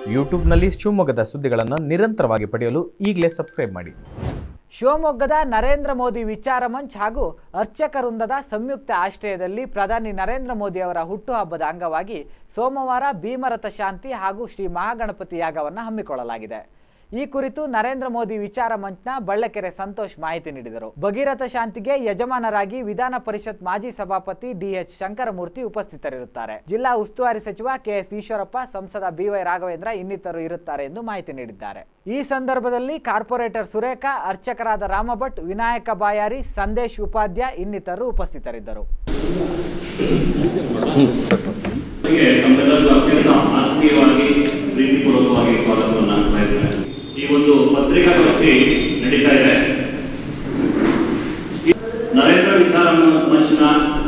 ಯೂಟ್ಯೂಬ್ನಲ್ಲಿ ಶಿವಮೊಗ್ಗದ ಸುದ್ದಿಗಳನ್ನು ನಿರಂತರವಾಗಿ ಪಡೆಯಲು ಈಗಲೇ ಸಬ್ಸ್ಕ್ರೈಬ್ ಮಾಡಿ ಶಿವಮೊಗ್ಗದ ನರೇಂದ್ರ ಮೋದಿ ವಿಚಾರ ಮಂಚ್ ಹಾಗೂ ಅರ್ಚಕ ವೃಂದದ ಸಂಯುಕ್ತ ಆಶ್ರಯದಲ್ಲಿ ಪ್ರಧಾನಿ ನರೇಂದ್ರ ಮೋದಿ ಅವರ ಹುಟ್ಟುಹಬ್ಬದ ಅಂಗವಾಗಿ ಸೋಮವಾರ ಭೀಮರಥ ಶಾಂತಿ ಹಾಗೂ ಶ್ರೀ ಮಹಾಗಣಪತಿ ಯಾಗವನ್ನು ಹಮ್ಮಿಕೊಳ್ಳಲಾಗಿದೆ ಈ ಕುರಿತು ನರೇಂದ್ರ ಮೋದಿ ವಿಚಾರ ಮಂಚ್ನ ಬಳ್ಳಕೆರೆ ಸಂತೋಷ್ ಮಾಹಿತಿ ನೀಡಿದರು ಭಗೀರಥ ಶಾಂತಿಗೆ ಯಜಮಾನರಾಗಿ ವಿಧಾನ ಪರಿಷತ್ ಮಾಜಿ ಸಭಾಪತಿ ಡಿಎಚ್ ಶಂಕರಮೂರ್ತಿ ಉಪಸ್ಥಿತರಿರುತ್ತಾರೆ ಜಿಲ್ಲಾ ಉಸ್ತುವಾರಿ ಸಚಿವ ಕೆಎಸ್ ಈಶ್ವರಪ್ಪ ಸಂಸದ ಬಿವೈ ರಾಘವೇಂದ್ರ ಇನ್ನಿತರರು ಇರುತ್ತಾರೆ ಎಂದು ಮಾಹಿತಿ ನೀಡಿದ್ದಾರೆ ಈ ಸಂದರ್ಭದಲ್ಲಿ ಕಾರ್ಪೊರೇಟರ್ ಸುರೇಖಾ ಅರ್ಚಕರಾದ ರಾಮಭಟ್ ವಿನಾಯಕ ಬಾಯಾರಿ ಸಂದೇಶ್ ಉಪಾಧ್ಯ ಇನ್ನಿತರರು ಉಪಸ್ಥಿತರಿದ್ದರು ಗೆ ತಮ್ಮೆಲ್ಲರಿಗೂ ಅತ್ಯಂತ ಆತ್ಮೀಯವಾಗಿ ಪ್ರೀತಿಪೂರ್ವಕವಾಗಿ ಸ್ವಾಗತವನ್ನು ಬಯಸ್ತೇನೆ ಈ ಒಂದು ಪತ್ರಿಕಾಗೋಷ್ಠಿ ನಡೀತಾ ಇದೆ ಈ ನರೇಂದ್ರ ವಿಚಾರ ಮಂಚ್ನ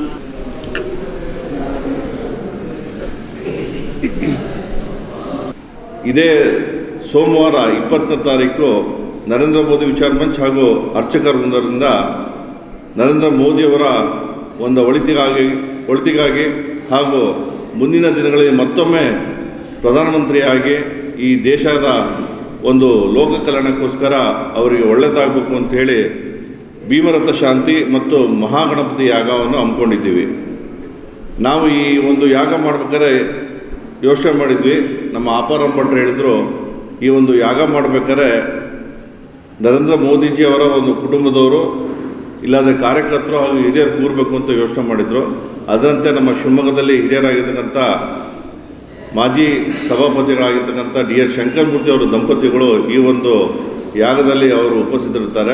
ಇದೇ ಸೋಮವಾರ ಇಪ್ಪತ್ತನೇ ತಾರೀಕು ನರೇಂದ್ರ ಮೋದಿ ವಿಚಾರ ಮಂಚ್ ಹಾಗೂ ಅರ್ಚಕರ ವೃಂದರಿಂದ ನರೇಂದ್ರ ಮೋದಿಯವರ ಒಂದು ಒಳಿತಿಗಾಗಿ ಒಳಿತಿಗಾಗಿ ಹಾಗೂ ಮುಂದಿನ ದಿನಗಳಲ್ಲಿ ಮತ್ತೊಮ್ಮೆ ಪ್ರಧಾನಮಂತ್ರಿಯಾಗಿ ಈ ದೇಶದ ಒಂದು ಲೋಕ ಕಲ್ಯಾಣಕ್ಕೋಸ್ಕರ ಅವರಿಗೆ ಒಳ್ಳೆಯದಾಗಬೇಕು ಅಂತೇಳಿ ಭೀಮರಥ ಶಾಂತಿ ಮತ್ತು ಮಹಾಗಣಪತಿ ಯಾಗವನ್ನು ಹಮ್ಮಿಕೊಂಡಿದ್ದೀವಿ ನಾವು ಈ ಒಂದು ಯಾಗ ಮಾಡ್ಬೇಕಾದ್ರೆ ಯೋಚನೆ ಮಾಡಿದ್ವಿ ನಮ್ಮ ಅಪಾರಂ ಭಟ್ರು ಹೇಳಿದರು ಈ ಒಂದು ಯಾಗ ಮಾಡ್ಬೇಕಾದ್ರೆ ನರೇಂದ್ರ ಮೋದಿಜಿಯವರ ಒಂದು ಕುಟುಂಬದವರು ಇಲ್ಲಾಂದರೆ ಕಾರ್ಯಕರ್ತರು ಹಾಗೂ ಹಿರಿಯರು ಕೂರಬೇಕು ಅಂತ ಯೋಚನೆ ಮಾಡಿದರು ಅದರಂತೆ ನಮ್ಮ ಶಿವಮೊಗ್ಗದಲ್ಲಿ ಹಿರಿಯರಾಗಿರ್ತಕ್ಕಂಥ ಮಾಜಿ ಸಭಾಪತಿಗಳಾಗಿರ್ತಕ್ಕಂಥ ಡಿ ಎಸ್ ಶಂಕರಮೂರ್ತಿ ಅವರ ದಂಪತಿಗಳು ಈ ಒಂದು ಯಾಗದಲ್ಲಿ ಅವರು ಉಪಸ್ಥಿತರಿರ್ತಾರೆ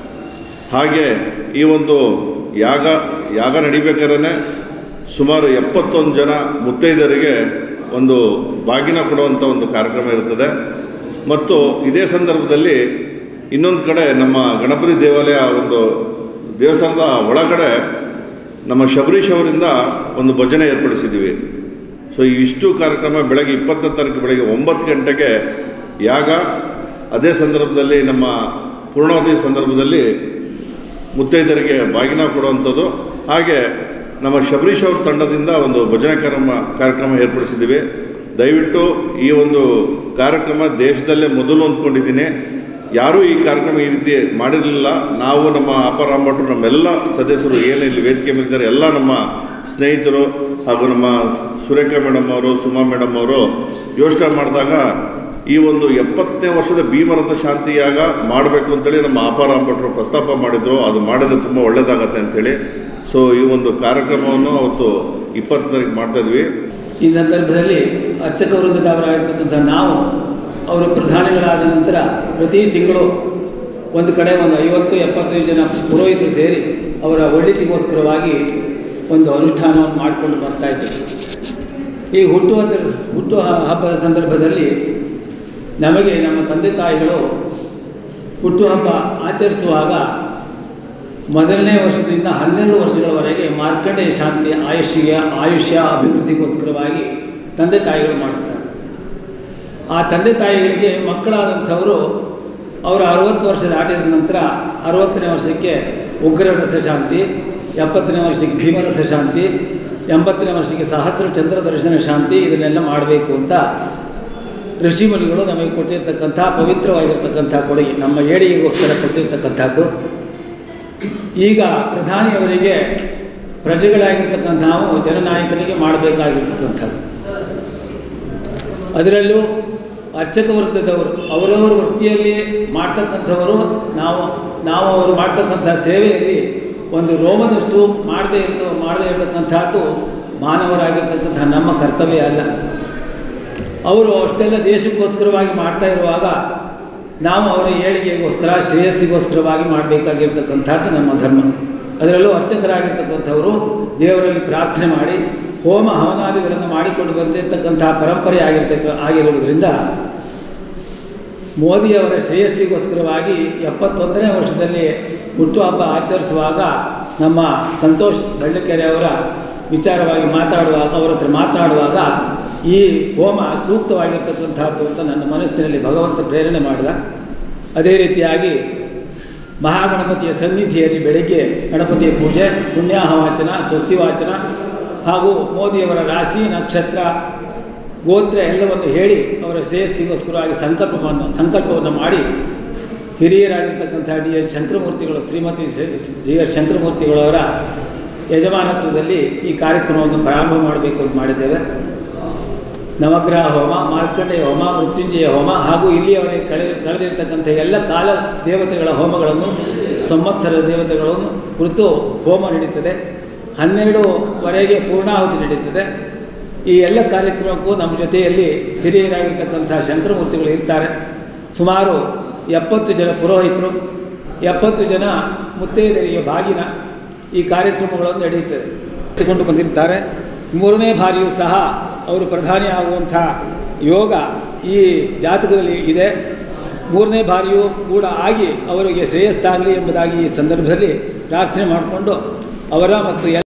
ಹಾಗೆ ಈ ಒಂದು ಯಾಗ ಯಾಗ ನಡಿಬೇಕಾದ್ರೆ ಸುಮಾರು ಎಪ್ಪತ್ತೊಂದು ಜನ ಮುತ್ತೈದರಿಗೆ ಒಂದು ಬಾಗಿನ ಕೊಡುವಂಥ ಒಂದು ಕಾರ್ಯಕ್ರಮ ಇರುತ್ತದೆ ಮತ್ತು ಇದೇ ಸಂದರ್ಭದಲ್ಲಿ ಇನ್ನೊಂದು ಕಡೆ ನಮ್ಮ ಗಣಪತಿ ದೇವಾಲಯ ಒಂದು ದೇವಸ್ಥಾನದ ಒಳಗಡೆ ನಮ್ಮ ಶಬರೀಶ್ ಅವರಿಂದ ಒಂದು ಭಜನೆ ಏರ್ಪಡಿಸಿದ್ದೀವಿ ಸೊ ಇವಿಷ್ಟು ಕಾರ್ಯಕ್ರಮ ಬೆಳಗ್ಗೆ ಇಪ್ಪತ್ತನೇ ತಾರೀಕು ಬೆಳಗ್ಗೆ ಒಂಬತ್ತು ಗಂಟೆಗೆ ಯಾಗ ಅದೇ ಸಂದರ್ಭದಲ್ಲಿ ನಮ್ಮ ಪೂರ್ಣಾವಧಿ ಸಂದರ್ಭದಲ್ಲಿ ಮುತ್ತೈದರಿಗೆ ಬಾಗಿನ ಕೊಡುವಂಥದ್ದು ಹಾಗೆ ನಮ್ಮ ಶಬರೀಶ್ ಅವ್ರ ತಂಡದಿಂದ ಒಂದು ಭಜನೆ ಕಾರ್ಯಕ್ರಮ ಕಾರ್ಯಕ್ರಮ ಏರ್ಪಡಿಸಿದ್ದೀವಿ ದಯವಿಟ್ಟು ಈ ಒಂದು ಕಾರ್ಯಕ್ರಮ ದೇಶದಲ್ಲೇ ಮೊದಲು ಅಂದ್ಕೊಂಡಿದ್ದೀನಿ ಯಾರೂ ಈ ಕಾರ್ಯಕ್ರಮ ಈ ರೀತಿ ಮಾಡಿರಲಿಲ್ಲ ನಾವು ನಮ್ಮ ಅಪರಾಮ್ ಭಟ್ರು ನಮ್ಮೆಲ್ಲ ಸದಸ್ಯರು ಏನು ಇಲ್ಲಿ ವೇದಿಕೆ ಮೇಲಿದ್ದಾರೆ ಎಲ್ಲ ನಮ್ಮ ಸ್ನೇಹಿತರು ಹಾಗೂ ನಮ್ಮ ಸುರೇಖಾ ಮೇಡಮ್ ಅವರು ಸುಮಾ ಮೇಡಮ್ ಅವರು ಯೋಚನೆ ಮಾಡಿದಾಗ ಈ ಒಂದು ಎಪ್ಪತ್ತನೇ ವರ್ಷದ ಭೀಮರಥ ಶಾಂತಿಯಾಗ ಮಾಡಬೇಕು ಅಂತೇಳಿ ನಮ್ಮ ಅಪಾರಾಮ್ ಭಟ್ರು ಪ್ರಸ್ತಾಪ ಮಾಡಿದರು ಅದು ಮಾಡಿದ್ರೆ ತುಂಬ ಒಳ್ಳೆಯದಾಗತ್ತೆ ಅಂಥೇಳಿ ಸೊ ಈ ಒಂದು ಕಾರ್ಯಕ್ರಮವನ್ನು ಅವತ್ತು ಇಪ್ಪತ್ತು ತಾರೀಕು ಮಾಡ್ತಾಯಿದ್ವಿ ಈ ಸಂದರ್ಭದಲ್ಲಿ ಅರ್ಚಕ ವೃಂದದವರಾಗಿರ್ತಕ್ಕಂಥ ನಾವು ಅವರು ಪ್ರಧಾನಿಗಳಾದ ನಂತರ ಪ್ರತಿ ತಿಂಗಳು ಒಂದು ಕಡೆ ಒಂದು ಐವತ್ತು ಎಪ್ಪತ್ತೈದು ಜನ ಪುರೋಹಿತರು ಸೇರಿ ಅವರ ಒಳ್ಳಿತಿಗೋಸ್ಕರವಾಗಿ ಒಂದು ಅನುಷ್ಠಾನವನ್ನು ಮಾಡಿಕೊಂಡು ಬರ್ತಾ ಇದ್ದರು ಈ ಹುಟ್ಟುಹಬ್ಬದ ಹುಟ್ಟು ಹಬ್ಬದ ಸಂದರ್ಭದಲ್ಲಿ ನಮಗೆ ನಮ್ಮ ತಂದೆ ತಾಯಿಗಳು ಹುಟ್ಟುಹಬ್ಬ ಆಚರಿಸುವಾಗ ಮೊದಲನೇ ವರ್ಷದಿಂದ ಹನ್ನೆರಡು ವರ್ಷಗಳವರೆಗೆ ಮಾರ್ಕಂಡೇಯ ಶಾಂತಿ ಆಯುಷ್ಯ ಆಯುಷ್ಯ ಅಭಿವೃದ್ಧಿಗೋಸ್ಕರವಾಗಿ ತಂದೆ ತಾಯಿಗಳು ಮಾಡಿಸ್ತಾರೆ ಆ ತಂದೆ ತಾಯಿಗಳಿಗೆ ಮಕ್ಕಳಾದಂಥವರು ಅವರು ಅರವತ್ತು ವರ್ಷ ದಾಟಿದ ನಂತರ ಅರವತ್ತನೇ ವರ್ಷಕ್ಕೆ ಉಗ್ರ ರಥ ಶಾಂತಿ ಎಪ್ಪತ್ತನೇ ವರ್ಷಕ್ಕೆ ಭೀಮರಥ ಶಾಂತಿ ಎಂಬತ್ತನೇ ವರ್ಷಕ್ಕೆ ಸಹಸ್ರ ಚಂದ್ರ ದರ್ಶನ ಶಾಂತಿ ಇದನ್ನೆಲ್ಲ ಮಾಡಬೇಕು ಅಂತ ಋಷಿಮುನಿಗಳು ನಮಗೆ ಕೊಟ್ಟಿರ್ತಕ್ಕಂಥ ಪವಿತ್ರವಾಗಿರ್ತಕ್ಕಂಥ ಕೊಡುಗೆ ನಮ್ಮ ಏಳಿಗೆಗೋಸ್ಕರ ಕೊಟ್ಟಿರ್ತಕ್ಕಂಥದ್ದು ಈಗ ಪ್ರಧಾನಿಯವರಿಗೆ ಪ್ರಜೆಗಳಾಗಿರ್ತಕ್ಕಂಥ ನಾವು ಜನನಾಯಕನಿಗೆ ಮಾಡಬೇಕಾಗಿರ್ತಕ್ಕಂಥದ್ದು ಅದರಲ್ಲೂ ಅರ್ಚಕ ವೃತ್ತದವರು ಅವರವರ ವೃತ್ತಿಯಲ್ಲಿ ಮಾಡ್ತಕ್ಕಂಥವರು ನಾವು ನಾವು ಅವರು ಮಾಡ್ತಕ್ಕಂಥ ಸೇವೆಯಲ್ಲಿ ಒಂದು ರೋಮದಷ್ಟು ಮಾಡದೇ ಇರ್ತ ಮಾಡದೇ ಇರತಕ್ಕಂಥದ್ದು ಮಾನವರಾಗಿರ್ತಕ್ಕಂಥ ನಮ್ಮ ಕರ್ತವ್ಯ ಅಲ್ಲ ಅವರು ಅಷ್ಟೆಲ್ಲ ದೇಶಕ್ಕೋಸ್ಕರವಾಗಿ ಮಾಡ್ತಾ ಇರುವಾಗ ನಾವು ಅವರ ಏಳಿಗೆಗೋಸ್ಕರ ಶ್ರೇಯಸ್ಸಿಗೋಸ್ಕರವಾಗಿ ಮಾಡಬೇಕಾಗಿರ್ತಕ್ಕಂಥದ್ದು ನಮ್ಮ ಧರ್ಮ ಅದರಲ್ಲೂ ಅರ್ಚಕರಾಗಿರ್ತಕ್ಕಂಥವರು ದೇವರಲ್ಲಿ ಪ್ರಾರ್ಥನೆ ಮಾಡಿ ಹೋಮ ಹವನಾದಿಗಳನ್ನು ಮಾಡಿಕೊಂಡು ಬಂದಿರತಕ್ಕಂತಹ ಪರಂಪರೆ ಆಗಿರ್ತಕ್ಕ ಆಗಿರುವುದರಿಂದ ಮೋದಿಯವರ ಶ್ರೇಯಸ್ಸಿಗೋಸ್ಕರವಾಗಿ ಎಪ್ಪತ್ತೊಂದನೇ ವರ್ಷದಲ್ಲಿ ಹುಟ್ಟುಹಬ್ಬ ಆಚರಿಸುವಾಗ ನಮ್ಮ ಸಂತೋಷ್ ಬಳ್ಳಕೆರೆ ಅವರ ವಿಚಾರವಾಗಿ ಮಾತಾಡುವಾಗ ಅವರ ಹತ್ರ ಮಾತನಾಡುವಾಗ ಈ ಹೋಮ ಸೂಕ್ತವಾಗಿರ್ತಕ್ಕಂಥದ್ದು ಅಂತ ನನ್ನ ಮನಸ್ಸಿನಲ್ಲಿ ಭಗವಂತ ಪ್ರೇರಣೆ ಮಾಡಿದ ಅದೇ ರೀತಿಯಾಗಿ ಮಹಾಗಣಪತಿಯ ಸನ್ನಿಧಿಯಲ್ಲಿ ಬೆಳಗ್ಗೆ ಗಣಪತಿಯ ಪೂಜೆ ಪುಣ್ಯಾಹವಾಚನ ಸ್ವಸ್ತಿ ವಾಚನ ಹಾಗೂ ಮೋದಿಯವರ ರಾಶಿ ನಕ್ಷತ್ರ ಗೋತ್ರ ಎಲ್ಲವನ್ನು ಹೇಳಿ ಅವರ ಶ್ರೇಯಸ್ಸಿಗೋಸ್ಕರವಾಗಿ ಸಂಕಲ್ಪವನ್ನು ಸಂಕಲ್ಪವನ್ನು ಮಾಡಿ ಹಿರಿಯರಾಗಿರ್ತಕ್ಕಂಥ ಡಿ ಎಸ್ ಶಂಕರಮೂರ್ತಿಗಳು ಶ್ರೀಮತಿ ಜಿ ಎಸ್ ಶಂಕರಮೂರ್ತಿಗಳವರ ಯಜಮಾನತ್ವದಲ್ಲಿ ಈ ಕಾರ್ಯಕ್ರಮವನ್ನು ಪ್ರಾರಂಭ ಮಾಡಬೇಕು ಅಂತ ಮಾಡಿದ್ದೇವೆ ನವಗ್ರಹ ಹೋಮ ಮಾರ್ಕಂಡೇಯ ಹೋಮ ಮೃತ್ಯುಂಜಯ ಹೋಮ ಹಾಗೂ ಇಲ್ಲಿಯವರೆಗೆ ಕಳೆ ಕಳೆದಿರ್ತಕ್ಕಂಥ ಎಲ್ಲ ಕಾಲ ದೇವತೆಗಳ ಹೋಮಗಳನ್ನು ಸಂವತ್ಸರ ದೇವತೆಗಳನ್ನು ಕುರಿತು ಹೋಮ ನಡೀತದೆ ಹನ್ನೆರಡುವರೆಗೆ ಪೂರ್ಣಾಹುತಿ ನಡೀತದೆ ಈ ಎಲ್ಲ ಕಾರ್ಯಕ್ರಮಕ್ಕೂ ನಮ್ಮ ಜೊತೆಯಲ್ಲಿ ಹಿರಿಯರಾಗಿರ್ತಕ್ಕಂಥ ಶಂಕರಮೂರ್ತಿಗಳು ಇರ್ತಾರೆ ಸುಮಾರು ಎಪ್ಪತ್ತು ಜನ ಪುರೋಹಿತರು ಎಪ್ಪತ್ತು ಜನ ಮುತ್ತೈದರಿಗೆ ಬಾಗಿನ ಈ ಕಾರ್ಯಕ್ರಮಗಳನ್ನು ನಡೆಯುತ್ತದೆ ತೆಗೆದುಕೊಂಡು ಬಂದಿರ್ತಾರೆ ಮೂರನೇ ಬಾರಿಯೂ ಸಹ ಅವರು ಪ್ರಧಾನಿ ಆಗುವಂಥ ಯೋಗ ಈ ಜಾತಕದಲ್ಲಿ ಇದೆ ಮೂರನೇ ಬಾರಿಯೂ ಕೂಡ ಆಗಿ ಅವರಿಗೆ ಶ್ರೇಯಸ್ಸಾಗಲಿ ಎಂಬುದಾಗಿ ಈ ಸಂದರ್ಭದಲ್ಲಿ ಪ್ರಾರ್ಥನೆ ಮಾಡಿಕೊಂಡು ಅವರ ಮತ್ತು